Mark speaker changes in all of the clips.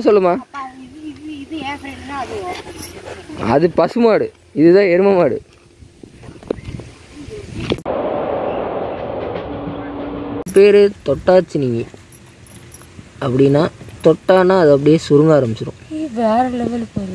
Speaker 1: சொல்லுமா
Speaker 2: அப்பா இது இது இது என் ஃப்ரெண்ட்னா அது
Speaker 1: அது பசுமாடு இதுதான் எரும மாடு பேர் தொட்டாச்சினிங்கி அப்படின்னா தொட்டானா அது அப்படியே சுருங்க ஆரம்பிச்சிடும்
Speaker 2: வேற லெவல் பாரு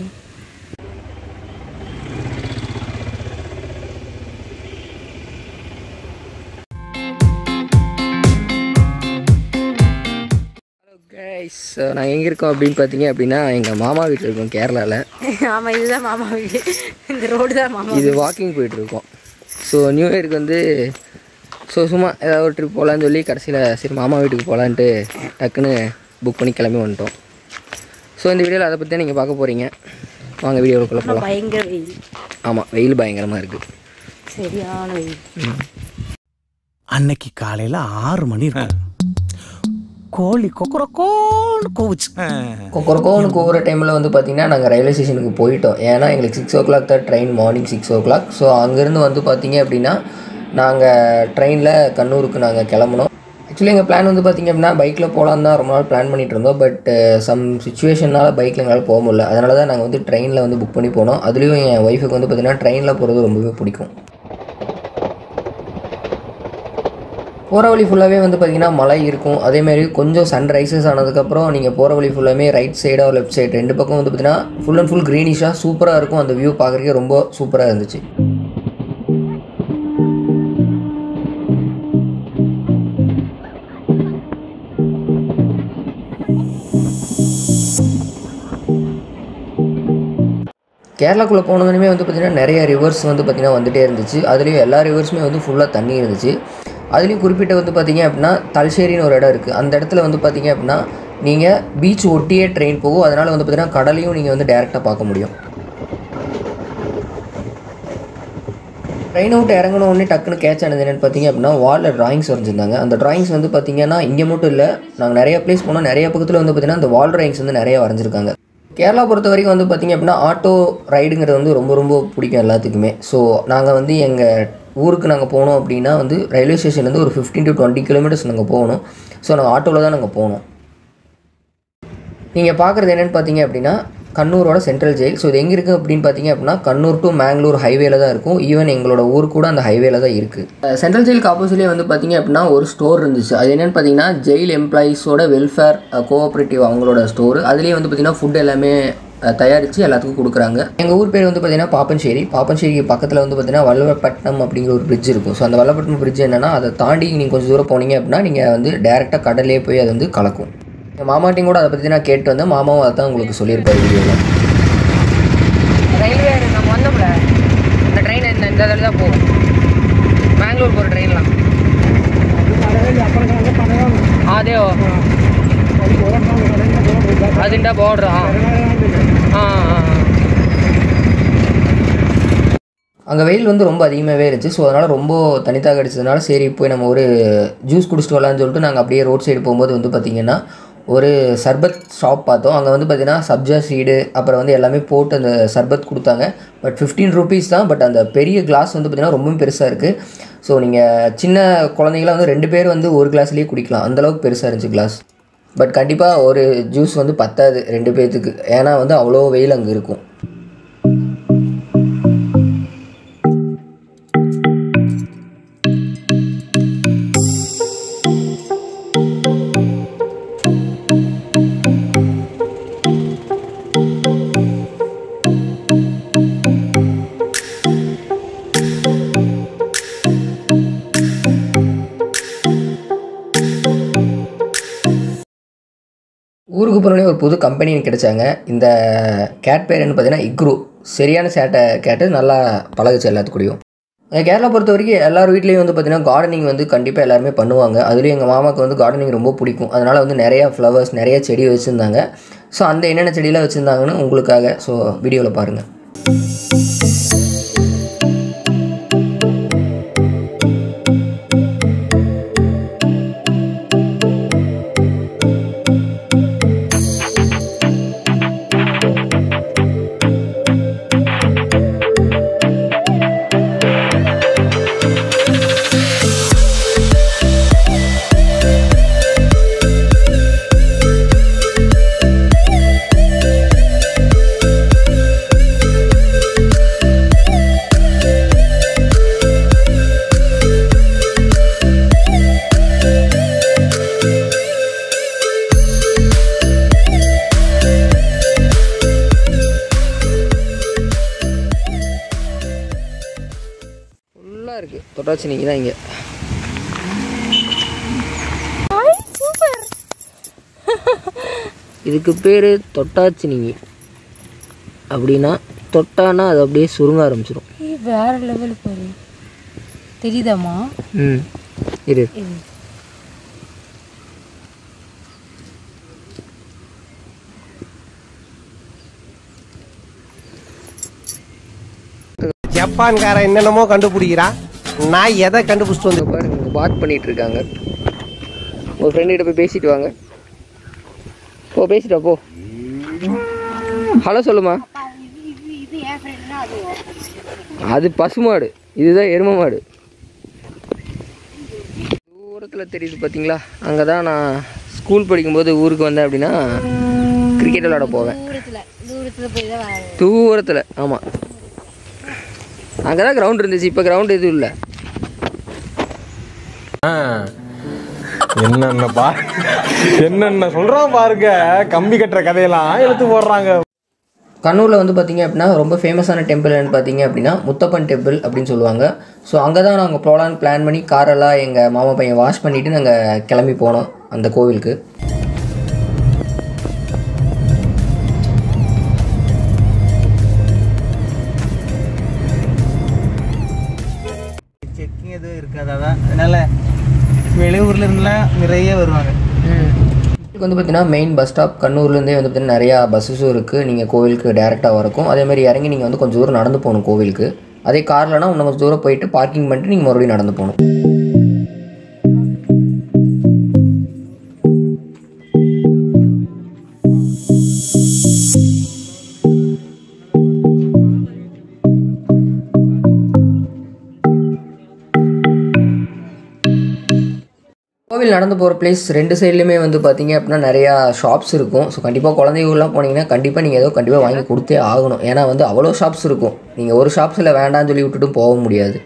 Speaker 1: கைஸ் நாங்கள் எங்கே இருக்கோம் அப்படின்னு பார்த்தீங்க அப்படின்னா எங்கள் மாமா வீட்டில் இருக்கோம் கேரளாவில்
Speaker 2: ஆமா இதுதான் மாமா வீடு இந்த ரோடு தான் மாமா
Speaker 1: இது வாக்கிங் போயிட்டுருக்கோம் ஸோ நியூ இயருக்கு வந்து ஸோ சும்மா ஏதாவது ஒரு ட்ரிப் போகலான்னு சொல்லி கடைசியில் சரி மாமா வீட்டுக்கு போகலான்ட்டு டக்குன்னு புக் பண்ணி கிளம்பி வந்துட்டோம் ஸோ இந்த வீடியோவில் அதை பற்றி தான் நீங்கள் பார்க்க போகிறீங்க வாங்க வீடியோக்குள்ளே போகலாம்
Speaker 2: பயங்கர வெயில்
Speaker 1: ஆமாம் வெயில் பயங்கரமாக இருக்குது
Speaker 2: சரியான வெயில்
Speaker 3: அன்னைக்கு காலையில ஆறு மணி இருக்கும் கோழி கொக்கரக்கோன்னு கோவுச்சு
Speaker 1: கொக்கரக்கோன்னு கூவுற டைமில் வந்து பார்த்திங்கன்னா நாங்கள் ரயில்வே ஸ்டேஷனுக்கு போயிட்டோம் ஏன்னா எங்களுக்கு சிக்ஸ் ஓ கிளாக் தான் train morning six o'clock so அங்கேருந்து வந்து பார்த்தீங்க அப்படின்னா நாங்கள் ட்ரெயினில் கண்ணூருக்கு நாங்கள் கிளம்புனோம் ஆக்சுவலி எங்கள் பிளான் வந்து பார்த்திங்க அப்படின்னா பைக்கில் போகலான்னு தான் ரொம்ப நாள் பிளான் பண்ணிட்டு இருந்தோம் பட் சம் சுச்சுவேஷனால் பைக்கில் எங்களால் போக முடியல அதனால தான் நாங்கள் வந்து ட்ரெயினில் வந்து புக் பண்ணி போனோம் அதுலேயும் என் ஒய்ஃபுக்கு வந்து பார்த்திங்கன்னா ட்ரெயினில் போகிறது ரொம்பவே பிடிக்கும் போகிற வழி ஃபுல்லாகவே வந்து பார்த்திங்கன்னா மலை இருக்கும் அதேமாரி கொஞ்சம் சன்ரைசஸ் ஆனதுக்கப்புறம் நீங்கள் போகிற வழி ஃபுல்லாமே ரைட் சைடோ லெஃப்ட் சைடு ரெண்டு பக்கம் வந்து பார்த்திங்கன்னா ஃபுல் அண்ட் ஃபுல் க்ரீனிஷாக சூப்பராக இருக்கும் அந்த வியூ பார்க்குறதுக்கே ரொம்ப சூப்பராக இருந்துச்சு கேரளாக்குள்ளே போனதுமே வந்து பார்த்திங்கன்னா நிறைய ரிவர்ஸ் வந்து பார்த்திங்கன்னா வந்துட்டே இருந்துச்சு அதுலேயும் எல்லா ரிவர்ஸுமே வந்து ஃபுல்லாக தண்ணி இருந்துச்சு அதுலேயும் குறிப்பிட்ட வந்து பார்த்திங்க அப்படின்னா தல்சேரின்னு ஒரு இடம் இருக்குது அந்த இடத்துல வந்து பார்த்திங்க அப்படின்னா நீங்கள் பீச் ஒட்டியே ட்ரெயின் போகும் அதனால் வந்து பார்த்திங்கன்னா கடலையும் நீங்கள் வந்து டேரெக்டாக பார்க்க முடியும் ட்ரெயின் அவுட் இறங்கின உடனே டக்குன்னு கேட்ச் ஆனது என்னென்னு பார்த்தீங்க அப்படின்னா வாலில் டிராயிங்ஸ் வரைஞ்சிருந்தாங்க அந்த டிராயிங்ஸ் வந்து பார்த்தீங்கன்னா இங்கே மட்டும் இல்லை நாங்கள் நிறைய பிளேஸ் போனோம் நிறைய பக்கத்தில் வந்து பார்த்தீங்கன்னா அந்த வால் டிராயிங்ஸ் வந்து நிறைய வரைஞ்சிருக்காங்க கேரளா பொறுத்த வரைக்கும் வந்து பார்த்திங்க அப்படின்னா ஆட்டோ ரைடுங்கிறது வந்து ரொம்ப ரொம்ப பிடிக்கும் எல்லாத்துக்குமே ஸோ நாங்கள் வந்து எங்கள் ஊருக்கு நாங்கள் போனோம் அப்படின்னா வந்து ரயில்வே ஸ்டேஷன்லேருந்து ஒரு ஃபிஃப்டீன் டு டுவெண்ட்டி கிலோமீட்டர்ஸ் நாங்கள் போகணும் ஸோ நாங்கள் ஆட்டோவில் தான் நாங்கள் போனோம் நீங்கள் பார்க்குறது என்னென்னு பார்த்தீங்க அப்படின்னா கண்ணூரோட சென்ட்ரல் ஜெயில் ஸோ இது எங்கே இருக்குது அப்படின்னு பார்த்தீங்க அப்படின்னா கண்ணூர் டு மேங்களூர் ஹைவேல தான் இருக்கும் ஈவன் எங்களோட ஊர் கூட அந்த ஹைவேல தான் இருக்குது சென்ட்ரல் ஜெயிலுக்கு ஆப்போசிட்லேயே வந்து பார்த்தீங்க அப்படின்னா ஒரு ஸ்டோர் இருந்துச்சு அது என்னென்னு பார்த்தீங்கன்னா ஜெயில் எம்ப்ளாயீஸோட வெல்ஃபேர் கோஆப்ரேட்டிவ் அவங்களோட ஸ்டோர் அதுலேயே வந்து பார்த்தீங்கன்னா ஃபுட் எல்லாமே அஹ், தயாரித்து எல்லாத்துக்கும் கொடுக்குறாங்க எங்கள் ஊர் பேர் வந்து பார்த்தீங்கன்னா பாப்பன்சேரி பாப்பன்சேரிக்கு பக்கத்தில் வந்து பார்த்தீங்கன்னா வல்லபப்பட்டினம் அப்படிங்கிற ஒரு பிரிட்ஜ் இருக்கும் ஸோ அந்த வல்லபட்டினம் பிரிட்ஜ் என்னன்னா அதை தாண்டி நீங்கள் கொஞ்சம் தூரம் போனீங்க அப்படின்னா நீங்கள் வந்து டேரெக்டாக கடல்லே போய் அது வந்து கலக்கும் எங்கள் மாமாட்டையும் கூட அதை பற்றி நான் கேட்டு வந்தேன் மாமாவும் அதை தான் உங்களுக்கு சொல்லியிருப்பாரு வீடியோவில் ரயில்வே நம்ம வந்தோம்ல இந்த ட்ரெயின் இந்த இந்த இதில் தான் போகும் பெங்களூர் போகிற ட்ரெயின்லாம் அதே അതിൻ്റെ ബോർഡർ ആ ആ அங்கே வெயில் வந்து ரொம்ப அதிகமாகவே இருந்துச்சு ஸோ அதனால் ரொம்ப தனித்தாக அடிச்சதுனால சரி போய் நம்ம ஒரு ஜூஸ் குடிச்சிட்டு வரலாம்னு சொல்லிட்டு நாங்கள் அப்படியே ரோட் சைடு போகும்போது வந்து பார்த்திங்கன்னா ஒரு சர்பத் ஷாப் பார்த்தோம் அங்கே வந்து பார்த்திங்கன்னா சப்ஜா சீடு அப்புறம் வந்து எல்லாமே போட்டு அந்த சர்பத் கொடுத்தாங்க பட் ஃபிஃப்டீன் ருபீஸ் தான் பட் அந்த பெரிய கிளாஸ் வந்து பார்த்திங்கன்னா ரொம்பவும் பெருசாக இருக்குது ஸோ நீங்கள் சின்ன குழந்தைங்களாம் வந்து ரெண்டு பேர் வந்து ஒரு கிளாஸ்லேயே குடிக்கலாம் அந்தளவுக்கு பெருசாக இருந்துச்சு கிளாஸ் பட் கண்டிப்பாக ஒரு ஜூஸ் வந்து பத்தாது ரெண்டு பேர்த்துக்கு ஏன்னா வந்து அவ்வளோ வெயில் அங்கே இருக்கும் ஊருக்கு போனோடனே ஒரு புது கம்பெனி கிடைச்சாங்க இந்த கேட் பேர் என்ன பார்த்தீங்கன்னா இக்ரு சரியான சேட்டை கேட்டு நல்லா பழகுச்சு எல்லாத்துக்கூடயும் அஹ் கேரளா பொறுத்த வரைக்கும் எல்லார் வீட்லேயும் வந்து பார்த்தீங்கன்னா கார்டனிங் வந்து கண்டிப்பாக எல்லாருமே பண்ணுவாங்க அதுலேயும் எங்கள் மாமாவுக்கு வந்து கார்டனிங் ரொம்ப பிடிக்கும் அதனால் வந்து நிறையா ஃப்ளவர்ஸ் நிறைய செடி வச்சுருந்தாங்க ஸோ அந்த என்னென்ன செடியெல்லாம் வச்சுருந்தாங்கன்னு உங்களுக்காக ஸோ வீடியோவில் பாருங்கள் ஃபுல்லாக இருக்குது தொட்டாச்சி நீங்கள் தான் இங்கே இதுக்கு பேர் தொட்டாச்சினிங்கி அப்படின்னா தொட்டானா அது அப்படியே சுருங்க ஆரம்பிச்சிடும்
Speaker 2: ஏய், வேற லெவல் பாரு தெரியுதாம்மா
Speaker 1: ம் இரு
Speaker 4: ஜப்பான்காரன் என்னென்னமோ கண்டுபிடிக்கிறான் நான் எதை கண்டுபிடிச்சிட்டு வந்து
Speaker 1: இங்க பாருங்க இங்க வாக் பண்ணிட்டு இருக்காங்க உங்கள் ஃப்ரெண்டுகிட்ட போய் பேசிட்டு வாங்க போ பேசிட்டு வா, போ ஹலோ சொல்லுமா
Speaker 2: அப்பா இது இது இது என் ஃப்ரெண்ட்னா அது உன் friend.
Speaker 1: அது பசுமாடு இதுதான் எரும மாடு தூரத்தில் தெரியுது பார்த்தீங்களா அங்கே தான் நான் ஸ்கூல் படிக்கும்போது ஊருக்கு வந்தேன் அப்படின்னா கிரிக்கெட் விளாட போவேன்
Speaker 2: தூரத்துல தூரத்துல போய் தான் வர
Speaker 1: தூரத்தில் ஆமாம் அங்கே தான் கிரவுண்ட் இருந்துச்சு இப்போ கிரவுண்ட் எதுவும் இல்லை
Speaker 5: என்னென்ன பா என்னென்ன சொல்றான் பாருங்க கம்பி கட்டுற கதையெல்லாம் எடுத்து போடுறாங்க
Speaker 1: கண்ணூரில் வந்து பார்த்தீங்க அப்படின்னா ரொம்ப ஃபேமஸான டெம்பிள் என்னன்னு பார்த்தீங்க அப்படின்னா முத்தப்பன் டெம்பிள் அப்படின்னு சொல்லுவாங்க ஸோ அங்கே தான் நாங்கள் போகலான்னு பிளான் பண்ணி காரெல்லாம் எங்கள் மாமா பையன் வாஷ் பண்ணிவிட்டு நாங்கள் கிளம்பி போனோம் அந்த கோவிலுக்கு
Speaker 6: செக்கிங் எதுவும் இருக்காது அதான் அதனால வெளியூர்ல இருந்துலாம் நிறைய வருவாங்க
Speaker 1: இதுக்கு வந்து பார்த்தீங்கன்னா மெயின் பஸ் ஸ்டாப் கண்ணூர்லேருந்தே வந்து பார்த்தீங்கன்னா நிறையா பஸ்ஸஸும் இருக்குது நீங்கள் கோவிலுக்கு டேரெக்டாக வரக்கும் அதே மாதிரி இறங்கி நீங்கள் வந்து கொஞ்சம் தூரம் நடந்து போகணும் கோவிலுக்கு அதே கார்லனா இன்னும் கொஞ்சம் தூரம் போயிட்டு பார்க்கிங் பண்ணிட்டு நீங்கள் மறுபடியும் நடந்து போகணும் கோவில் நடந்து போகிற பிளேஸ் ரெண்டு சைட்லையுமே வந்து பார்த்தீங்க அப்படின்னா நிறையா ஷாப்ஸ் இருக்கும் ஸோ கண்டிப்பாக குழந்தைகள்லாம் போனீங்கன்னா கண்டிப்பாக நீங்கள் ஏதோ கண்டிப்பாக வாங்கி கொடுத்தே ஆகணும் ஏன்னா வந்து அவ்வளோ ஷாப்ஸ் இருக்கும் நீங்கள் ஒரு ஷாப்ஸில் வேண்டாம்னு சொல்லி விட்டுட்டும் போக முடியாது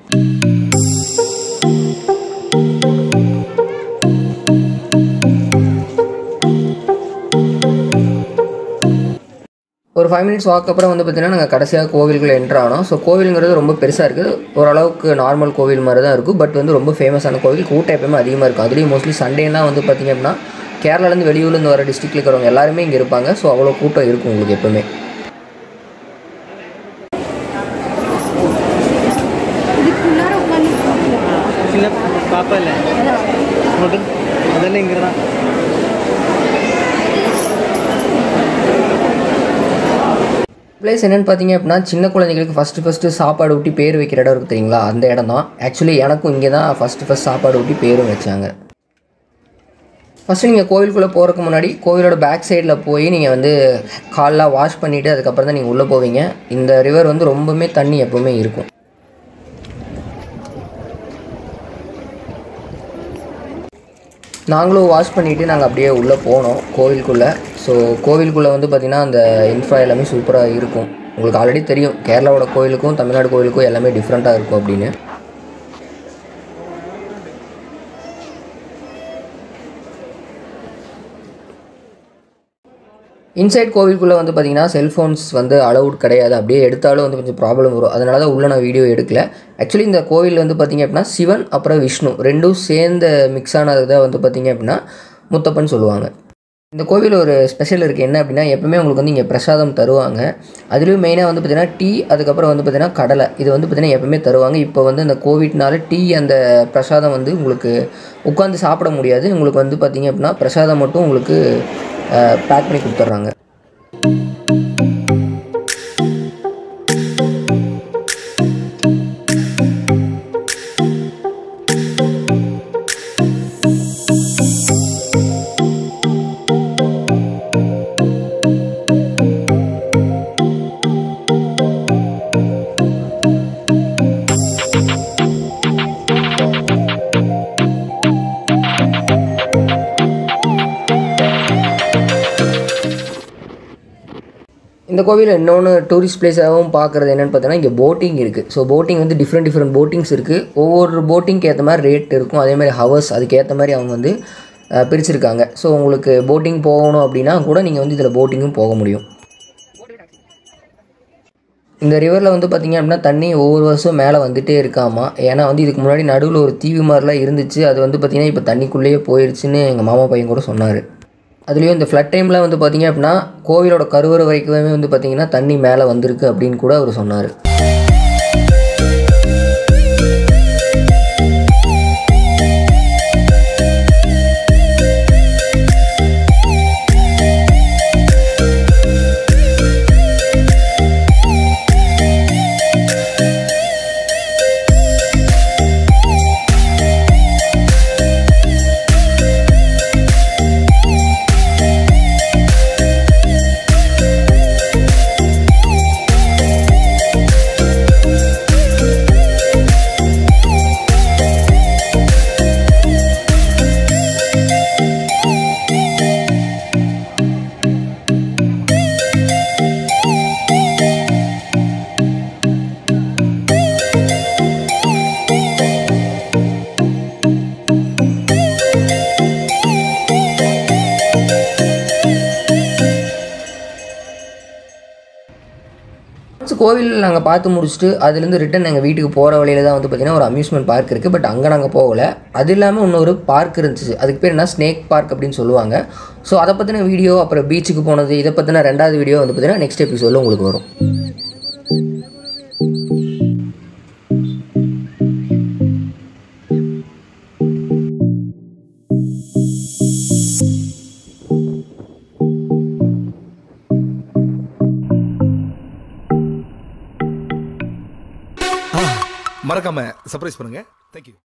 Speaker 1: ஒரு ஃபைவ் மினிட்ஸ் வாக் அப்புறம் வந்து பார்த்தீங்கன்னா நாங்கள் கடைசியாக கோவிலுக்குள்ளே என்ட்ரு ஆனோம் ஸோ கோவிலுங்கிறது ரொம்ப பெருசாக இருக்குது ஓரளவுக்கு நார்மல் கோவில் மாதிரி தான் இருக்கும் பட் வந்து ரொம்ப ஃபேமஸான கோவில் கூட்டம் எப்பயுமே அதிகமாக இருக்கும் அதுலேயும் மோஸ்ட்லி சண்டேலாம் வந்து பார்த்தீங்க அப்படின்னா கேரளாலேருந்து வெளியூர்லேருந்து வர டிஸ்ட்ரிக்டில் இருக்கிறவங்க எல்லாருமே இங்கே இருப்பாங்க ஸோ அவ்வளோ கூட்டம் இருக்கும் உங்களுக்கு எப்பவுமே
Speaker 2: இதுக்குள்ளார உட்காந்து
Speaker 6: சின்ன பாப்பா இல்லை மட்டும் அதெல்லாம் இங்கே தான்
Speaker 1: பிளேஸ் என்னென்னு பார்த்தீங்க அப்படின்னா சின்ன குழந்தைங்களுக்கு ஃபஸ்ட்டு ஃபஸ்ட்டு சாப்பாடு ஊட்டி பேர் வைக்கிற இடம் இருக்குது தெரியுங்களா அந்த இடம் தான் ஆக்சுவலி எனக்கும் இங்கே தான் ஃபஸ்ட்டு ஃபஸ்ட் சாப்பாடு ஊட்டி பேரும் வச்சாங்க ஃபஸ்ட்டு நீங்கள் கோவிலுக்குள்ளே போகிறதுக்கு முன்னாடி கோவிலோட பேக் சைடில் போய் நீங்கள் வந்து கால்லாம் வாஷ் பண்ணிவிட்டு அதுக்கப்புறம் தான் நீங்கள் உள்ளே போவீங்க இந்த ரிவர் வந்து ரொம்பவுமே தண்ணி எப்போவுமே இருக்கும் நாங்களும் வாஷ் பண்ணிவிட்டு நாங்கள் அப்படியே உள்ளே போனோம் கோவிலுக்குள்ளே ஸோ கோவிலுக்குள்ளே வந்து பார்த்திங்கன்னா அந்த இன்ஃப்ரா எல்லாமே சூப்பராக இருக்கும் உங்களுக்கு ஆல்ரெடி தெரியும் கேரளாவோட கோவிலுக்கும் தமிழ்நாடு கோவிலுக்கும் எல்லாமே டிஃப்ரெண்ட்டாக இருக்கும் அப்படின்னு இன்சைட் கோவிலுக்குள்ளே வந்து பார்த்தீங்கன்னா செல்ஃபோன்ஸ் வந்து அலவுட் கிடையாது அப்படியே எடுத்தாலும் வந்து கொஞ்சம் ப்ராப்ளம் வரும் அதனால தான் உள்ளே நான் வீடியோ எடுக்கல ஆக்சுவலி இந்த கோவில் வந்து பார்த்தீங்க அப்படின்னா சிவன் அப்புறம் விஷ்ணு ரெண்டும் சேர்ந்த மிக்ஸ் ஆனது தான் வந்து பார்த்தீங்க அப்படின்னா முத்தப்பன் சொல்லுவாங்க இந்த கோவில் ஒரு ஸ்பெஷல் இருக்குது என்ன அப்படின்னா எப்பவுமே உங்களுக்கு வந்து இங்கே பிரசாதம் தருவாங்க அதுலேயும் மெயினாக வந்து பார்த்தீங்கன்னா டீ அதுக்கப்புறம் வந்து பார்த்தீங்கன்னா கடலை இது வந்து பார்த்தீங்கன்னா எப்பவுமே தருவாங்க இப்போ வந்து இந்த கோவிட்னால டீ அந்த பிரசாதம் வந்து உங்களுக்கு உட்காந்து சாப்பிட முடியாது உங்களுக்கு வந்து பார்த்தீங்க அப்படின்னா பிரசாதம் மட்டும் உங்களுக்கு பேக் பண்ணி கொடுத்துட்றாங்க இந்த கோவிலில் இன்னொன்று டூரிஸ்ட் பிளேஸாகவும் பார்க்குறது என்னென்னு பார்த்தோன்னா இங்கே போட்டிங் இருக்குது ஸோ போட்டிங் வந்து டிஃப்ரெண்ட் டிஃப்ரெண்ட் போட்டிங்ஸ் இருக்குது ஒவ்வொரு போட்டிங்க்கு ஏற்ற மாதிரி ரேட் இருக்கும் அதே மாதிரி ஹவர்ஸ் அதுக்கேற்ற மாதிரி அவங்க வந்து அஹ், பிரிச்சிருக்காங்க ஸோ உங்களுக்கு போட்டிங் போகணும் அப்படின்னா கூட நீங்கள் வந்து இதில் போட்டிங்கும் போக முடியும் இந்த ரிவரில் வந்து பார்த்திங்க அப்படின்னா தண்ணி ஒவ்வொரு வருஷம் மேலே வந்துட்டே இருக்காமா ஏன்னா வந்து இதுக்கு முன்னாடி நடுவில் ஒரு தீவு மாதிரிலாம் இருந்துச்சு அது வந்து பார்த்திங்கன்னா இப்போ தண்ணிக்குள்ளேயே போயிடுச்சுன்னு எங்கள் மாமா பையன் கூட சொன்னார் அதுலேயும் இந்த ஃப்ளட் டைமில் வந்து பார்த்திங்க அப்படின்னா கோவிலோட கருவறை வரைக்குமே வந்து பார்த்திங்கன்னா தண்ணி மேலே வந்திருக்கு அப்படின்னு கூட அவர் சொன்னார் ஸோ கோவில் நாங்கள் பார்த்து முடிச்சுட்டு அதுலேருந்து ரிட்டன் எங்கள் வீட்டுக்கு போகிற வழியில தான் வந்து பார்த்திங்கன்னா ஒரு அம்யூஸ்மெண்ட் பார்க் இருக்குது பட் அங்கே நாங்கள் போகலை அது இல்லாமல் இன்னொரு பார்க் இருந்துச்சு அதுக்கு பேர் என்ன ஸ்னேக் பார்க் அப்படின்னு சொல்லுவாங்க ஸோ அதை பற்றின வீடியோ அப்புறம் பீச்சுக்கு போனது இதை பற்றின ரெண்டாவது வீடியோ வந்து பார்த்திங்கன்னா நெக்ஸ்ட் எபிசோடில் உங்களுக்கு வரும்
Speaker 7: மறக்காம சர்ப்ரைஸ் பண்ணுங்க தேங்க்யூ